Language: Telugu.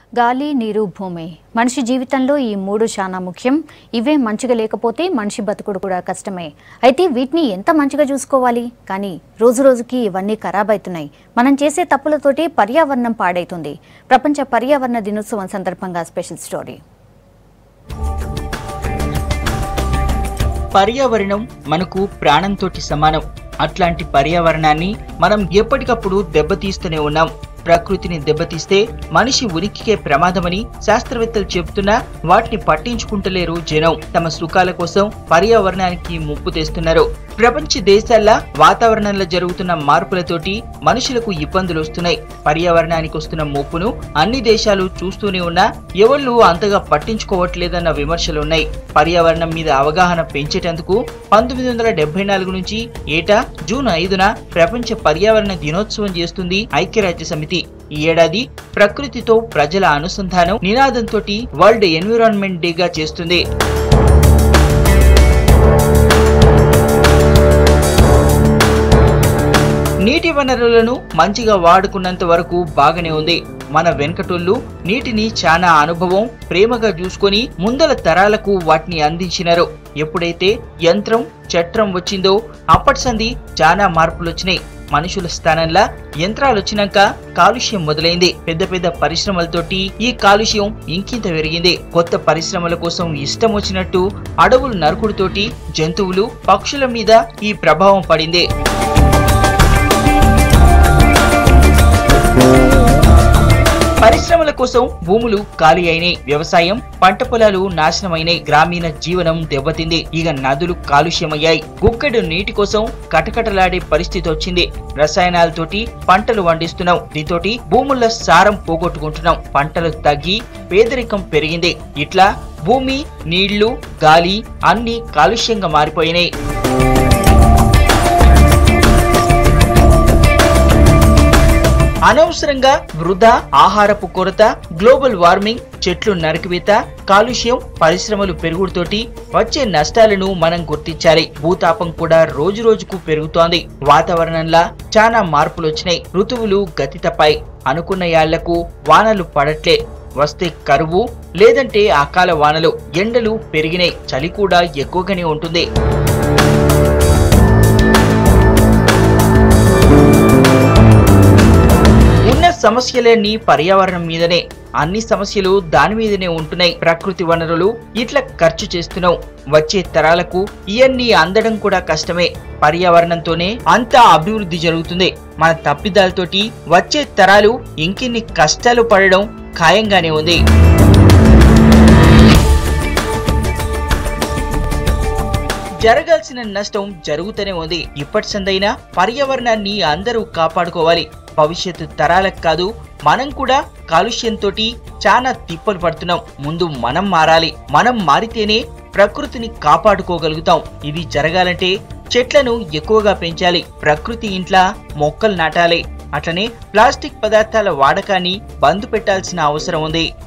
గాలి నీరు భూమి మనిషి జీవితంలో ఈ మూడు చాలా ముఖ్యం ఇవే మంచిగా లేకపోతే మనిషి బతుకుడు కూడా కష్టమే అయితే వీటిని ఎంత మంచిగా చూసుకోవాలి కానీ రోజు రోజుకి ఇవన్నీ ఖరాబ్ అవుతున్నాయి మనం చేసే తప్పులతోటి పర్యావరణం పాడైతుంది ప్రపంచ పర్యావరణ దినోత్సవం సందర్భంగా స్పెషల్ స్టోరీ పర్యావరణం మనకు ప్రాణంతోటి సమానం అట్లాంటి పర్యావరణాన్ని మనం ఎప్పటికప్పుడు దెబ్బతీస్తూనే ఉన్నాం ప్రకృతిని దెబ్బతీస్తే మనిషి ఉనికికే ప్రమాదమని శాస్త్రవేత్తలు చెబుతున్నా వాటిని పట్టించుకుంటలేరు జనం తమ సుఖాల కోసం పర్యావరణానికి ముప్పు తెస్తున్నారు ప్రపంచ దేశాల్లో వాతావరణంలో జరుగుతున్న మార్పులతోటి మనుషులకు ఇబ్బందులు వస్తున్నాయి పర్యావరణానికి వస్తున్న ముప్పును అన్ని దేశాలు చూస్తూనే ఉన్నా ఎవళ్ళు అంతగా పట్టించుకోవట్లేదన్న విమర్శలున్నాయి పర్యావరణం మీద అవగాహన పెంచేటందుకు పంతొమ్మిది వందల డెబ్బై నాలుగు నుంచి ఏటా జూన్ ఐదున ప్రపంచ పర్యావరణ దినోత్సవం చేస్తుంది ఐక్యరాజ్య సమితి ఈ ఏడాది ప్రకృతితో ప్రజల అనుసంధానం నినాదంతో వరల్డ్ ఎన్విరాన్మెంట్ డేగా చేస్తుంది నీటి వనరులను మంచిగా వాడుకున్నంత వరకు బాగానే ఉంది మన వెనకటోళ్ళు నీటిని చాలా అనుభవం ప్రేమగా చూసుకొని ముందల తరాలకు వాటిని అందించినారు ఎప్పుడైతే యంత్రం చట్రం వచ్చిందో అప్పటి సంది చాలా మార్పులు వచ్చినాయి మనుషుల స్థానంలో యంత్రాలు వచ్చినాక కాలుష్యం మొదలైంది పెద్ద పెద్ద పరిశ్రమలతోటి ఈ కాలుష్యం ఇంకింత పెరిగింది కొత్త పరిశ్రమల కోసం ఇష్టం వచ్చినట్టు అడవులు నరుకుడుతోటి జంతువులు పక్షుల మీద ఈ ప్రభావం పడింది పరిశ్రమల కోసం భూములు ఖాళీ అయినాయి వ్యవసాయం పంట పొలాలు నాశనమైనాయి గ్రామీణ జీవనం దెబ్బతింది ఇక నదులు కాలుష్యమయ్యాయి గుక్కెడు నీటి కోసం కటకటలాడే పరిస్థితి వచ్చింది రసాయనాలతోటి పంటలు పండిస్తున్నాం దీంతోటి భూముల సారం పోగొట్టుకుంటున్నాం పంటలు తగ్గి పేదరికం పెరిగింది ఇట్లా భూమి నీళ్లు గాలి అన్ని కాలుష్యంగా మారిపోయినాయి అనవసరంగా వృధా ఆహారపు కొరత గ్లోబల్ వార్మింగ్ చెట్లు నరికివేత కాలుష్యం పరిశ్రమలు పెరుగుడుతోటి వచ్చే నష్టాలను మనం గుర్తించాలి భూతాపం కూడా రోజు రోజుకు పెరుగుతోంది వాతావరణంలో చాలా మార్పులు వచ్చినాయి ఋతువులు గతి తప్పాయి అనుకున్న యాళ్లకు వానలు పడట్లే వస్తే కరువు లేదంటే అకాల వానలు ఎండలు పెరిగినాయి చలి కూడా ఎక్కువగానే ఉంటుంది ఉన్న సమస్యలన్నీ పర్యావరణం మీదనే అన్ని సమస్యలు దాని మీదనే ఉంటున్నాయి ప్రకృతి వనరులు ఇట్లా ఖర్చు చేస్తున్నావు వచ్చే తరాలకు ఇవన్నీ అందడం కూడా కష్టమే పర్యావరణంతోనే అంతా అభివృద్ధి జరుగుతుంది మన తప్పిదాలతోటి వచ్చే తరాలు ఇంకిన్ని కష్టాలు పడడం ఖాయంగానే ఉంది జరగాల్సిన నష్టం జరుగుతూనే ఉంది ఇప్పటి సందైనా పర్యావరణాన్ని అందరూ కాపాడుకోవాలి భవిష్యత్తు తరాలకు కాదు మనం కూడా కాలుష్యంతో చాలా తిప్పలు పడుతున్నాం ముందు మనం మారాలి మనం మారితేనే ప్రకృతిని కాపాడుకోగలుగుతాం ఇది జరగాలంటే చెట్లను ఎక్కువగా పెంచాలి ప్రకృతి ఇంట్లా మొక్కలు నాటాలి అట్లనే ప్లాస్టిక్ పదార్థాల వాడకాన్ని బంద్ పెట్టాల్సిన అవసరం ఉంది